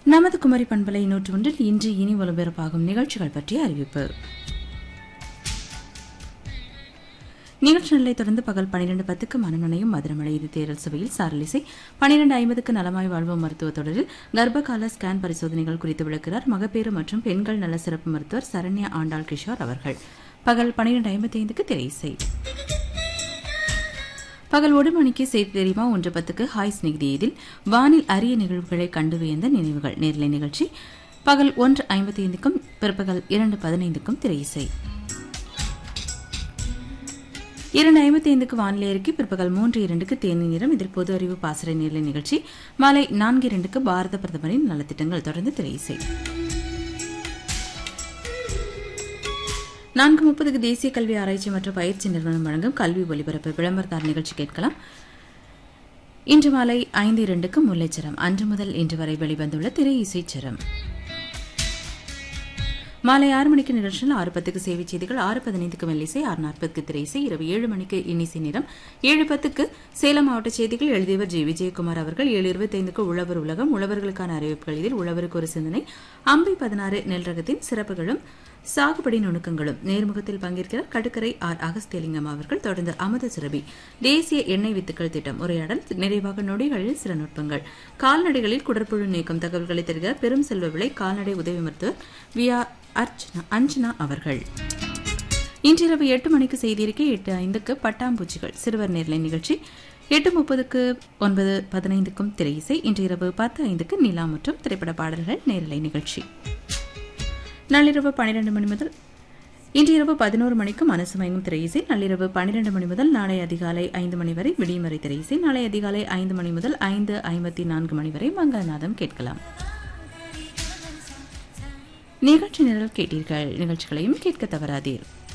நமது குமரி பண்பலை நூற்று ஒன்றில் இன்று இனி ஒலிபரப்பாகும் நிகழ்ச்சிகள் பற்றிய அறிவிப்பு நிகழ்ச்சி நிலை தொடர்ந்து பகல் பனிரெண்டு பத்துக்கு மனநனையும் மதுரமலை இது தேரல் சபையில் சாரலிசை பனிரெண்டு ஐம்பதுக்கு நலமாய் வாழ்வோம் மருத்துவ தொடரில் கர்ப்பகால ஸ்கேன் பரிசோதனைகள் குறித்து விளக்கிறார் மகப்பேறு மற்றும் பெண்கள் நல சிறப்பு மருத்துவர் சரண்யா ஆண்டாள் கிஷோர் அவர்கள் பகல் பனிரெண்டு ஐம்பத்தி ஐந்துக்கு திரையிசை பகல் ஒரு மணிக்கு செய்தி தெரியுமா ஒன்று பத்துக்கு ஹாய் ஸ்னிக்தி இதில் வானில் அரிய நிகழ்வுகளை கண்டு வியந்த நினைவுகள் நேர்லை நிகழ்ச்சி பகல் ஒன்று ஐம்பத்தி ஐந்துக்கும் பிற்பகல் இரண்டு பதினைந்துக்கும் திரையிசை இரண்டு ஐம்பத்தி ஐந்துக்கு வானிலை அறிக்கை பிற்பகல் மூன்று இரண்டுக்கு தேனி நிறம் இதில் பொது அறிவு பாசறை நேர்லை நிகழ்ச்சி மாலை நான்கு இரண்டுக்கு பாரத பிரதமரின் நலத்திட்டங்கள் தொடர்ந்து திரையிசை நான்கு முப்பதுக்கு தேசிய கல்வி ஆராய்ச்சி மற்றும் பயிற்சி நிறுவனம் வழங்கும் கல்வி ஒலிபரப்பு விளம்பரத்தார் நிகழ்ச்சி கேட்கலாம் இன்று மாலை ஐந்து இரண்டுக்கு முல்லைச்சரம் அன்று முதல் இன்று வரை வெளிவந்துள்ள திரை இசைச்சரம் மாலை ஆறு மணிக்கு நிகழ்ச்சியில் ஆறு பத்துக்கு சேவை செய்திகள் ஆறு பதினைந்துக்கு மெல்லிசை ஆறு நாற்பதுக்கு திரைசை இரவு ஏழு மணிக்கு இன்னிசை நேரம் ஏழு பத்துக்கு சேலம் மாவட்ட செய்திகள் எழுதியவர் ஜி விஜயகுமார் அவர்கள் ஏழு இருபத்தைந்துக்கு உழவர் உலகம் உழவர்களுக்கான அறிவிப்புகள் இதில் உழவருக்கு ஒரு சிந்தனை அம்பை பதினாறு நெல் ரகத்தின் சிறப்புகளும் சாகுபடி நுணுக்கங்களும் நேர்முகத்தில் பங்கேற்கிறார் கடுக்கரை ஆர் அகஸ்தியலிங்கம் அவர்கள் தொடர்ந்து அமுத சுரபி தேசிய எண்ணெய் வித்துக்கள் திட்டம் உரையாடல் நிறைவாக நொடிகளில் சில நுட்பங்கள் கால்நடைகளில் குடற்புழு நீக்கம் தகவல்களை தருகிறார் பெரும் செல்வ விலை கால்நடை உதவி மருத்துவர் வி ஆர் அர்ச்சனா அஞ்சனா அவர்கள் இன்றிரவு எட்டு மணிக்கு செய்தியிருக்கை எட்டு ஐந்துக்கு பட்டாம்பூச்சிகள் சிறுவர் நேர்லை நிகழ்ச்சி எட்டு முப்பதுக்கு ஒன்பது பதினைந்துக்கும் திரையிசை இன்று இரவு பத்து ஐந்துக்கு நிலா மற்றும் திரைப்பட பாடல்கள் நேரலை நிகழ்ச்சி நள்ளிரவு பனிரெண்டு மணி முதல் இன்று இரவு பதினோரு மணிக்கு மனசு மயங்கும் திரையிசை நள்ளிரவு பன்னிரண்டு மணி முதல் நாளை அதிகாலை ஐந்து மணி வரை விடியமறை திரையிசை நாளை அதிகாலை ஐந்து மணி முதல் ஐந்து ஐம்பத்தி நான்கு மணி வரை மங்களநாதம் கேட்கலாம் நிகழ்ச்சி நிரல் கேட்டீர்கள் நிகழ்ச்சிகளையும் கேட்க தவறாதீர்